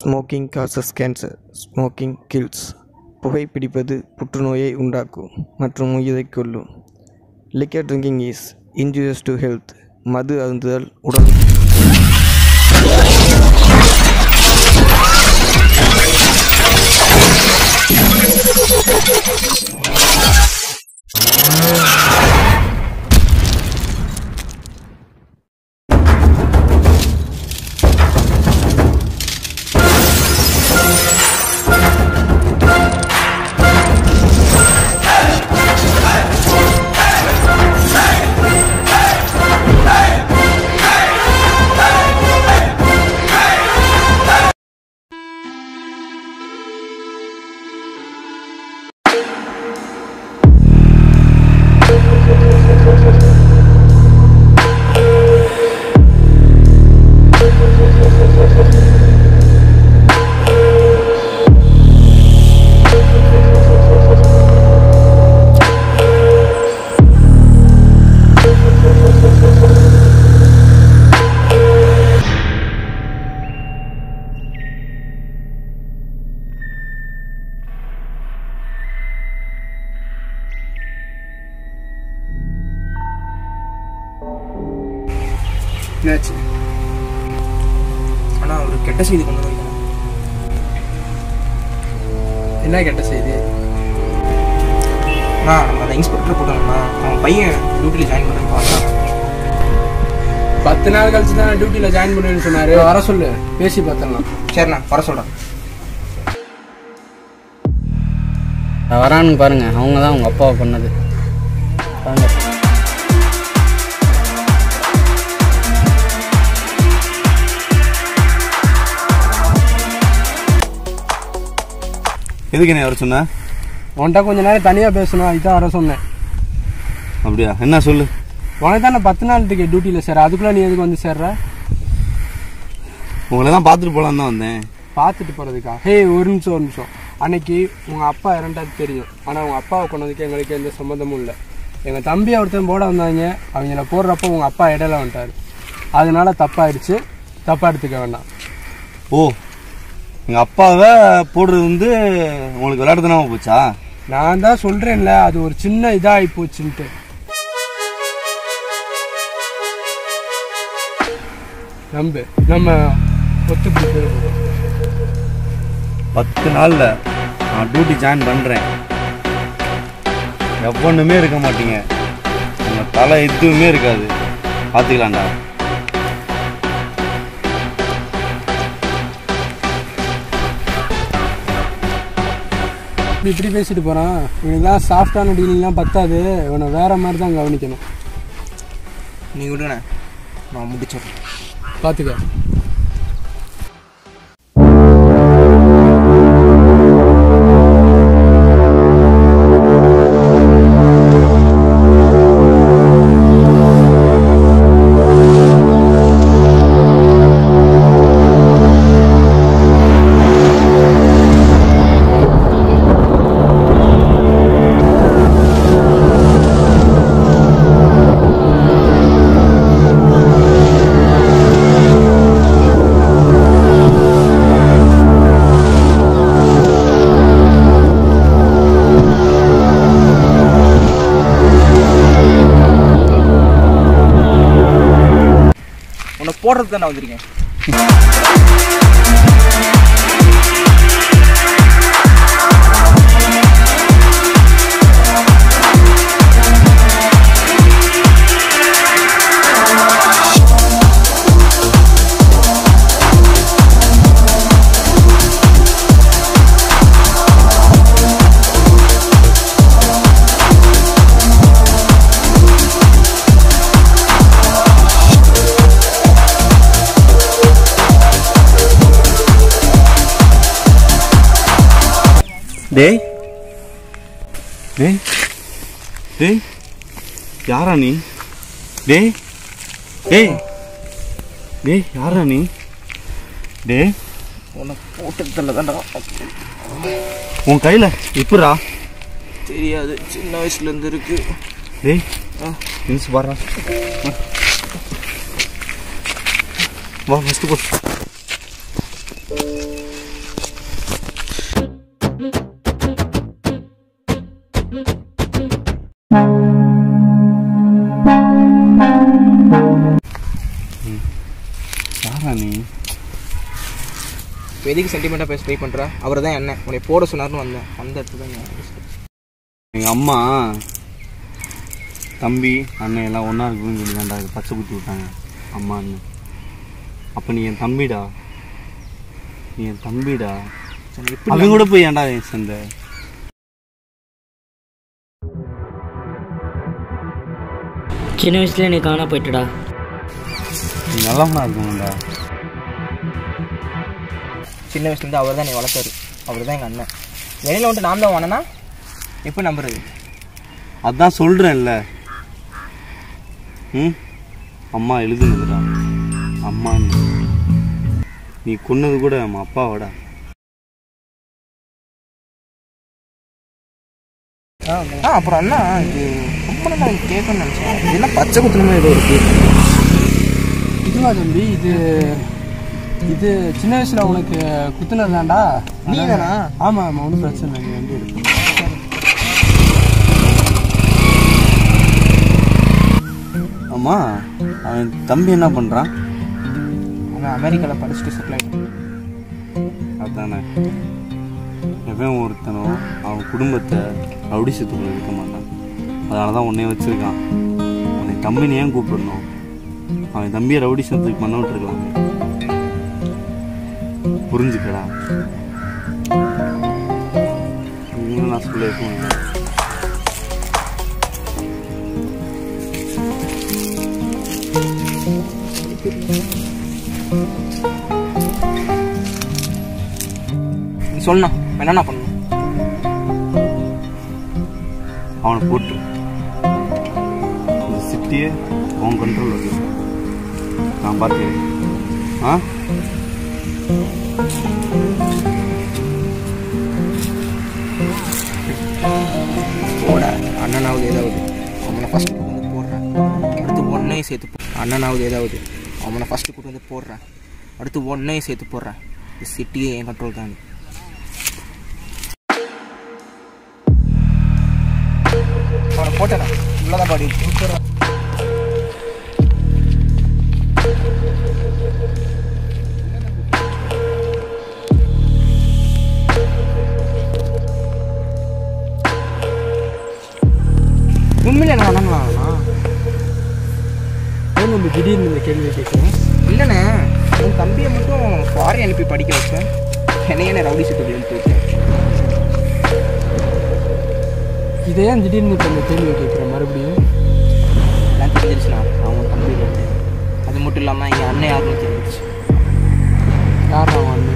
Smoking causes cancer smoking kills புகைப்பிடிப்பது புற்றுநோயை உண்டாக்கும் மற்றும் உயிரைக் கொல்லும் liquor drinking is injurious to health மது அருந்துதல் உடல் என்னாச்சு ஆனால் ஒரு கெட்ட செய்தி கொண்டு வந்திருக்கேன் என்ன கெட்ட செய்தி நான் நம்ம அந்த இன்ஸ்பெக்டர் போட்டோம்னா அவன் பையன் டியூட்டியில் ஜாயின் பண்ணுறேன்னு பார்த்தா பத்து நாள் கழிச்சு தான் டியூட்டியில் ஜாயின் பண்ணுவேன்னு சொன்னாரு வர சொல்லு பேசி பார்த்துடலாம் சரிண்ணா வர சொல்கிறேன் வரான்னு பாருங்க அவங்க தான் உங்க அப்பாவை பண்ணது பாருங்க எதுக்கு என்ன வர சொன்ன உன்கிட்ட கொஞ்ச நேரம் தனியாக பேசணும் அதுதான் வர சொன்னேன் அப்படியா என்ன சொல்லு உனக்கு தான் நான் பத்து நாள் டிக்கெட் டியூட்டியில் சேர அதுக்குள்ளே நீ எதுக்கு வந்து சேர்ற உங்களை தான் பார்த்துட்டு போலான்னு தான் வந்தேன் பார்த்துட்டு போகிறதுக்கா ஹே ஒரு நிமிஷம் ஒரு நிமிஷம் அன்னைக்கு உங்கள் அப்பா இறண்டாது தெரியும் ஆனால் உங்கள் அப்பாவை கொண்டதுக்கு எங்களுக்கு எந்த சம்மந்தமும் இல்லை எங்கள் தம்பி ஒருத்தன் போட வந்தாங்க அவங்கள போடுறப்போ உங்கள் அப்பா இடையில வந்துட்டார் அதனால தப்பாயிடுச்சு தப்பாக எடுத்துக்க வேண்டாம் ஓ எங்கள் அப்பாவை போடுறது வந்து உங்களுக்கு விளையாடுறதுனாம போச்சா நான் தான் சொல்கிறேன்ல அது ஒரு சின்ன இதாகி போச்சுன்ட்டு நம்பு நம்ம ஒத்துக்கிட்டு பத்து நாளில் நான் டியூட்டி ஜாயின் பண்ணுறேன் எவ்வொன்றுமே இருக்க மாட்டீங்க உங்கள் தலை எதுவுமே இருக்காது பார்த்துக்கலாம்டா இப்படி இப்படி பேசிட்டு போகிறான் இவனுக்கு சாஃப்டான டீலிங்லாம் பத்தாது இவனை வேற மாதிரி தான் கவனிக்கணும் நீ விடுண்ணே நான் முடிச்சிடுறேன் பார்த்துக்க உன்னை போடுறதுக்கு தான் நான் வந்திருக்கேன் டேய் டேய் டேய் யாரா நீ டேய் டேய் டேய் யாரா நீ டேய் உன்னை போட்டதில் தான்டா உன் கையில் எப்படா தெரியாது சின்ன வயசுலேருந்து இருக்கு டேய் நிமிஷம் பாடுறா வா ஃபஸ்ட்டு போ இப்போ எதுக்கு சென்டிமெண்ட்டாக பேச ட்ரை பண்ணுற அவர் தான் என்ன உன்னை போட சொன்னார்னு வந்தேன் அந்த இடத்துல தான் நான் எங்கள் அம்மா தம்பி அண்ணன் எல்லாம் ஒன்றா இருக்குன்னு சொல்லி தான்டா இது பச்சை குத்தி விட்டாங்க அம்மா அண்ணன் அப்போ நீ என் தம்பிடா நீ என் தம்பிடா சரி, எப்படி அவன் கூட போய் ஏன்டா சேர்ந்த சின்ன வயசுல நீ காணா போயிட்டுடா நீ நல்லவனா இருக்கணும்டா சின்ன வயசுலேருந்து அவர் தான் என்னை வளர்த்தாரு அவர் தான் எங்கள் அண்ணன் வெளியில் வந்துட்டு நான் தான் வாங்கினா எப்போ நம்புறது அதான் சொல்கிறேன்ல ம் அம்மா எழுதுனதுடா அம்மா நீ கொன்னது கூட நம்ம அப்பாவோடா ஆ அப்புறம் அண்ணா இது ரொம்ப நல்லா கேட்கணும்னு நினச்சேன் இதெல்லாம் பச்சை குத்துனமே ஏதோ இருக்கு இதுவா தம்பி இது இது சின்ன வயசுல உனக்கு குத்துனது தான்டா நீ தானா? ஆமா ஆமா ஒன்றும் பிரச்சனை இல்லை வண்டி இருக்கு அம்மா அவன் தம்பி என்ன பண்ணுறான் அவன் அமெரிக்காவில் படிச்சுட்டு செட்டில் ஆகிட்டான் அதானே எவன் ஒருத்தனும் அவன் குடும்பத்தை ரவுடிசத்துக்குள்ள இருக்க மாட்டான் அதனால தான் உன்னைய வச்சிருக்கான் உன்னை தம்பின்னு ஏன் கூப்பிடணும் அவன் தம்பியை ரவுடிசத்துக்கு பண்ண விட்டுருக்கலாம் புரிஞ்சுக்கடா இன்னும் நான் சொல்லியிருக்கேன் நீ சொன்னா என்னண்ணா பண்ணணும் அவனை போட்டு இந்த சிட்டியே உன் கண்ட்ரோல் இருக்கு நான் பார்த்துக்கிறேன் ஆ போட அண்ணனாவது ஏதாவது அவனை ஃபஸ்ட்டு கூட்டு வந்து போடுறேன் அடுத்து ஒன்னையும் சேர்த்து போ அண்ணனாவது ஏதாவது அவனை ஃபஸ்ட்டு கூட்டு வந்து போடுறேன் அடுத்து ஒன்னையும் சேர்த்து போடுறேன் இந்த சிட்டியே என் கண்ட்ரோல் தான் அவனை போட்டேன் இவ்வளோதான் பாடி உண்மையில என்ன வணங்கலாம்ண்ணா ஏன் நம்ம திடீர்னு இந்த கேள்வி கேட்குறோம் இல்லைண்ணே உன் தம்பியை மட்டும் ஃபாரின் அனுப்பி படிக்க வச்சேன் என்னை என்ன ரவுடி சிட்டு அனுப்பி வச்சேன் இதை ஏன் திடீர்னு இப்போ இந்த கேள்வி கேட்குற மறுபடியும் எல்லாம் தெரிஞ்சிருச்சுண்ணா அவங்க தம்பி வந்து அது மட்டும் இல்லாமல் என் அண்ணன் யாருன்னு தெரிஞ்சிருச்சு யார் அவன் வந்து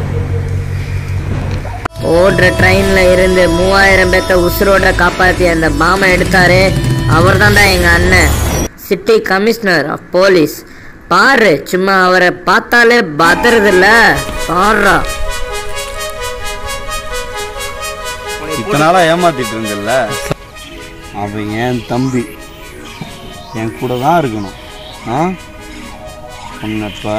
ஓடுற ட்ரெயின்ல இருந்து மூவாயிரம் பேத்த உசுரோட காப்பாத்தி அந்த பாமை எடுத்தாரு அவர் தான்டா எங்க அண்ணன் சிட்டி கமிஷனர் ஆஃப் போலீஸ் பாரு சும்மா அவரை பார்த்தாலே பதறதில்ல பாடுறா இத்தனை நாளாக ஏமாத்திட்டு இருந்தல்ல அவன் என் தம்பி என் கூட தான் இருக்கணும் ஆ உன்னப்ப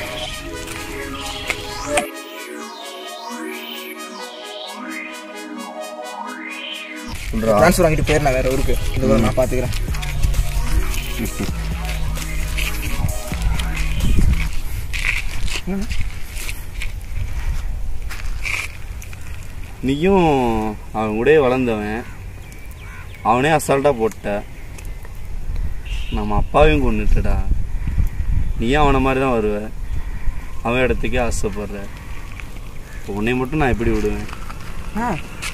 ட்ரான்ஸ்ஃபர் வாங்கிட்டு போயிரு நான் வேற ஊருக்கு இந்த ஊரை நான் பார்த்துக்கிறேன் நீயும் அவன் கூடயே வளர்ந்தவன் அவனே அசால்ட்டாக போட்ட நம்ம அப்பாவையும் கொண்டுட்டடா நீயும் அவனை மாதிரி தான் வருவ அவன் இடத்துக்கே ஆசைப்படுற இப்போ உன்னை மட்டும் நான் எப்படி விடுவேன் ஆ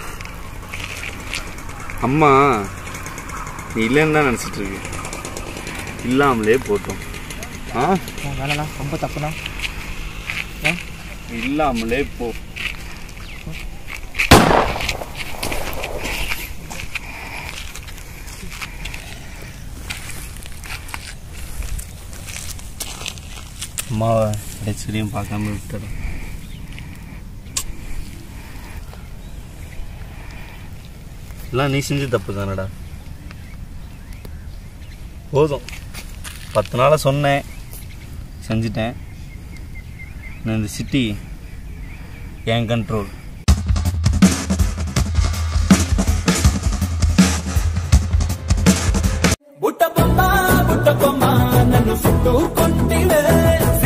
அம்மா நீ இல்லைன்னு தான் நினச்சிட்டு இருக்கு இல்லாமலே போட்டோம் ஆ வேணாண்ணா ரொம்ப தப்புண்ணா இல்லாமலே போ அம்மாவை கடைசிலையும் பார்க்காம விட்டுறேன் எல்லாம் நீ செஞ்ச தப்பு தானடா போதும் பத்து நாளாக சொன்னேன் செஞ்சிட்டேன் நான் இந்த சிட்டி என் கண்ட்ரோல் బుట్ట బొమ్మ బుట్ట బొమ్మ నన్ను చుట్టూ కొంటివే